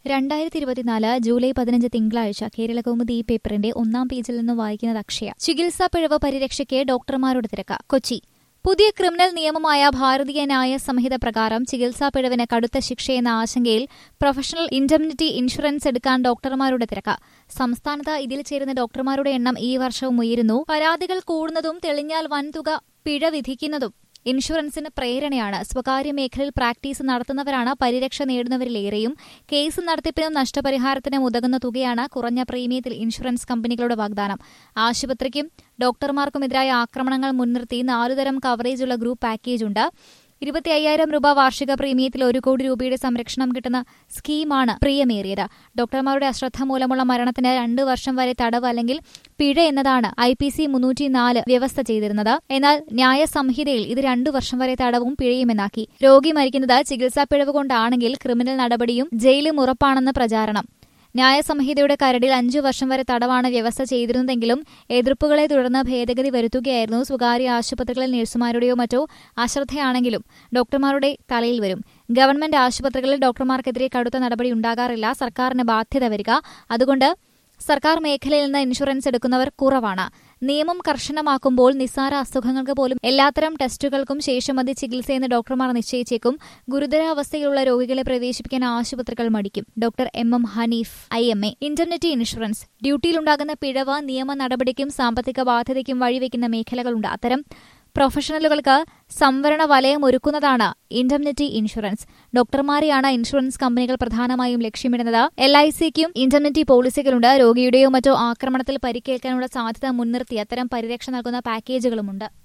രണ്ടായിരത്തി ഇരുപത്തിനാല് ജൂലൈ പതിനഞ്ച് തിങ്കളാഴ്ച കേരളകൗമുദി ഈ പേപ്പറിന്റെ ഒന്നാം പേജിൽ നിന്ന് വായിക്കുന്നത് അക്ഷയ ചികിത്സാ പിഴവ് പരിരക്ഷയ്ക്ക് ഡോക്ടർമാരുടെ തിരക്ക് കൊച്ചി പുതിയ ക്രിമിനൽ നിയമമായ ഭാരതീയ ന്യായ സംഹിത പ്രകാരം ചികിത്സാ പിഴവിന് കടുത്ത ശിക്ഷയെന്ന ആശങ്കയിൽ പ്രൊഫഷണൽ ഇൻഡംനിറ്റി ഇൻഷുറൻസ് എടുക്കാൻ ഡോക്ടർമാരുടെ തിരക്ക് സംസ്ഥാനത്ത് ഇതിൽ ചേരുന്ന ഡോക്ടർമാരുടെ എണ്ണം ഈ വർഷവും ഉയരുന്നു പരാതികൾ കൂടുന്നതും തെളിഞ്ഞാൽ വൻതുക പിഴ വിധിക്കുന്നതും ഇൻഷുറൻസിന് പ്രേരണയാണ് സ്വകാര്യ മേഖലയിൽ പ്രാക്ടീസ് നടത്തുന്നവരാണ് പരിരക്ഷ നേടുന്നവരിലേറെയും കേസ് നടത്തിപ്പിനും നഷ്ടപരിഹാരത്തിനും ഉതകുന്ന തുകയാണ് കുറഞ്ഞ പ്രീമിയത്തിൽ ഇൻഷുറൻസ് കമ്പനികളുടെ വാഗ്ദാനം ആശുപത്രിക്കും ഡോക്ടർമാർക്കുമെതിരായ ആക്രമണങ്ങൾ മുൻനിർത്തി നാലുതരം കവറേജുള്ള ഗ്രൂപ്പ് പാക്കേജുണ്ട് ഇരുപത്തി അയ്യായിരം രൂപ വാർഷിക പ്രീമിയത്തിൽ ഒരു കോടി രൂപയുടെ സംരക്ഷണം കിട്ടുന്ന സ്കീമാണ് പ്രിയമേറിയത് ഡോക്ടർമാരുടെ അശ്രദ്ധ മൂലമുള്ള മരണത്തിന് രണ്ടു വർഷം വരെ തടവ് അല്ലെങ്കിൽ പിഴ എന്നതാണ് ഐ പി സി മുന്നൂറ്റിനാല് വ്യവസ്ഥ ചെയ്തിരുന്നത് എന്നാൽ ന്യായ സംഹിതയിൽ ഇത് രണ്ടു വർഷം വരെ തടവും പിഴയുമെന്നാക്കി രോഗി മരിക്കുന്നത് ചികിത്സാ പിഴവ് കൊണ്ടാണെങ്കിൽ ക്രിമിനൽ നടപടിയും ജയിലും ഉറപ്പാണെന്ന് പ്രചാരണം ന്യായസംഹിതയുടെ കരടിൽ അഞ്ചു വർഷം വരെ തടവാണ് വ്യവസ്ഥ ചെയ്തിരുന്നതെങ്കിലും എതിർപ്പുകളെ തുടർന്ന് ഭേദഗതി വരുത്തുകയായിരുന്നു സ്വകാര്യ ആശുപത്രികളിൽ നഴ്സുമാരുടെയോ മറ്റോ അശ്രദ്ധയാണെങ്കിലും ഡോക്ടർമാരുടെ തലയിൽ വരും ഗവൺമെന്റ് ആശുപത്രികളിൽ ഡോക്ടർമാർക്കെതിരെ കടുത്ത നടപടി ഉണ്ടാകാറില്ല സർക്കാരിന് ബാധ്യത വരിക അതുകൊണ്ട് സർക്കാർ മേഖലയിൽ നിന്ന് ഇൻഷുറൻസ് എടുക്കുന്നവർ കുറവാണ് നിയമം കർശനമാക്കുമ്പോൾ നിസ്സാര അസുഖങ്ങൾക്ക് പോലും എല്ലാത്തരം ടെസ്റ്റുകൾക്കും ശേഷം മതി ചികിത്സയെന്ന് ഡോക്ടർമാർ നിശ്ചയിച്ചേക്കും ഗുരുതരാവസ്ഥയിലുള്ള രോഗികളെ പ്രവേശിപ്പിക്കാൻ ആശുപത്രികൾ മടിക്കും doctor M M Hanif I M A internet insurance ഡ്യൂട്ടിയിലുണ്ടാകുന്ന പിഴവ് നിയമ നടപടിക്കും സാമ്പത്തിക ബാധ്യതയ്ക്കും വഴിവെക്കുന്ന മേഖലകളുണ്ട് അത്തരം പ്രൊഫഷണലുകൾക്ക് സംവരണ വലയം ഒരുക്കുന്നതാണ് ഇൻഡംനിറ്റി ഇൻഷുറൻസ് ഡോക്ടർമാരെയാണ് ഇൻഷുറൻസ് കമ്പനികൾ പ്രധാനമായും ലക്ഷ്യമിടുന്നത് എൽ ഐ സിക്കും ഇൻഡംനിറ്റി പോളിസികളുണ്ട് രോഗിയുടെയോ മറ്റോ ആക്രമണത്തിൽ പരിക്കേൽക്കാനുള്ള സാധ്യത മുൻനിർത്തി അത്തരം പരിരക്ഷ നൽകുന്ന പാക്കേജുകളുമുണ്ട്